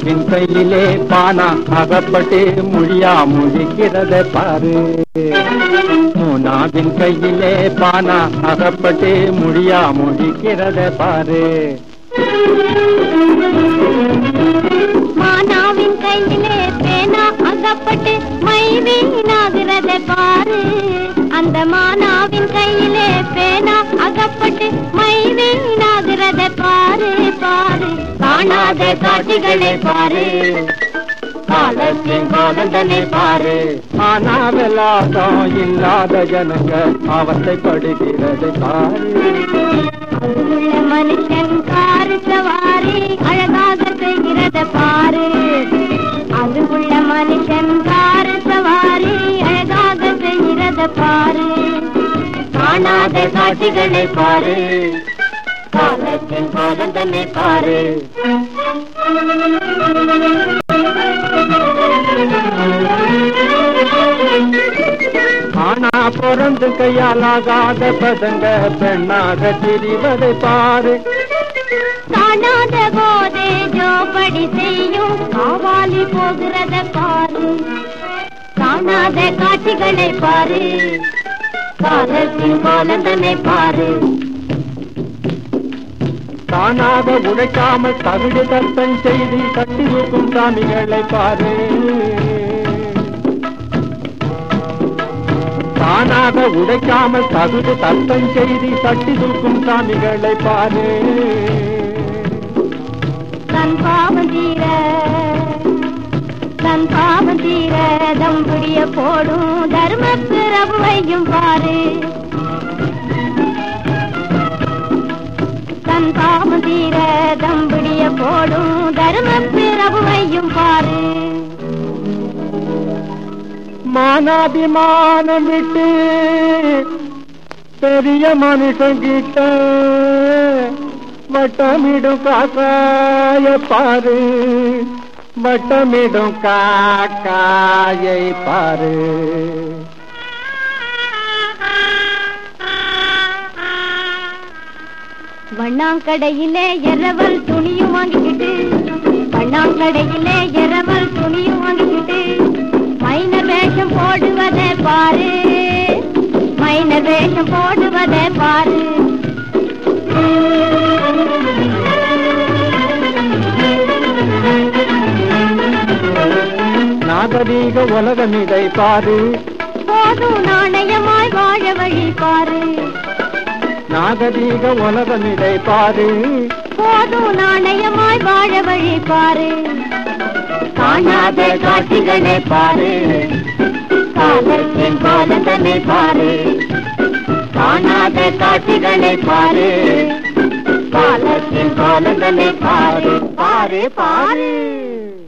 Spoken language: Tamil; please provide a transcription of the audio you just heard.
மானாவின் கையிலே பானா அகப்பட்டு மொழியா முழிக்கிறத பாரு மூனாவின் கையிலே பானா அகப்பட்டு மொழியா முழிக்கிறத பாரு மானாவின் கையிலே பேனா அகப்பட்டு மை வீணாகிறத பாரு அந்த மானாவின் கையிலே பேனா அகப்பட்டு மை வீணாகிறத பாரு பாரு காணாத காட்சிகளை பாரு காலத்தின் காலந்தனை பாரு ஆனாவெல்லாம் இல்லாத ஜனங்க அவத்தைப்படுகிறது பாரு உள்ள மனுஷன் காரு சவாரி அழகாக செய்கிறத பாரு அது உள்ள மனுஷன் காரு சவாரி அழகாக செய்கிறத பாரு காணாத காட்சிகளை பாரு காலத்தின் காலந்தனை பாரு ஆனா பிறந்து கையாலாகாத பசங்க பெண்ணாக திரிவதை பாரு காணாத போதே ஜோபடி செய்யும் காவாலி போகிறத பாரு காணாத காட்சிகளை பாரு காலத்தின் காலந்தனை பாரு தானாக உழைக்காமல் தகுடு தத்தம் செய்து கட்டி தூக்கும் சாமிகளை பாரு தானாக உடைக்காமல் தகுடு தத்தம் செய்து தட்டி தூக்கும் சாமிகளை பாரு தன் பாவம் தீர தன் பாவம் தீர தம்புடிய போடும் தர்ம பிரபுவையும் பாரு தன் பாவம் தீர தம்புடிய போடும் தர்ம பிரபுவையும் பாரு மானாபிமானம் விட்டு பெரிய மனுஷங்கிட்ட வட்டமிடும் காக்காய பாரு வட்டமிடும் காக்காயை பாரு வண்ணாங்கடையிலே எரவல் துணியும் வாங்கிக்கிட்டு வண்ணாங்கடையிலே எரவல் துணியும் வாங்கிக்கிட்டு மைன வேஷம் போடுவதை பாரு மைன வேஷம் போடுவதை பாரு நாகரீக உலகம் இதை பாரு போதும் நாணயமாய் வாழ வழி பாரு நாகரீக உலகம் இதை பாரு போதும் நாணயமாய் வாழ வழி பாரு காணாத காட்சிகளை பாரு காலத்தின் காலந்தனை பாரு காணாத காட்சிகளை பாரு காலத்தின் காலந்தனை பாரு பாரு பாரு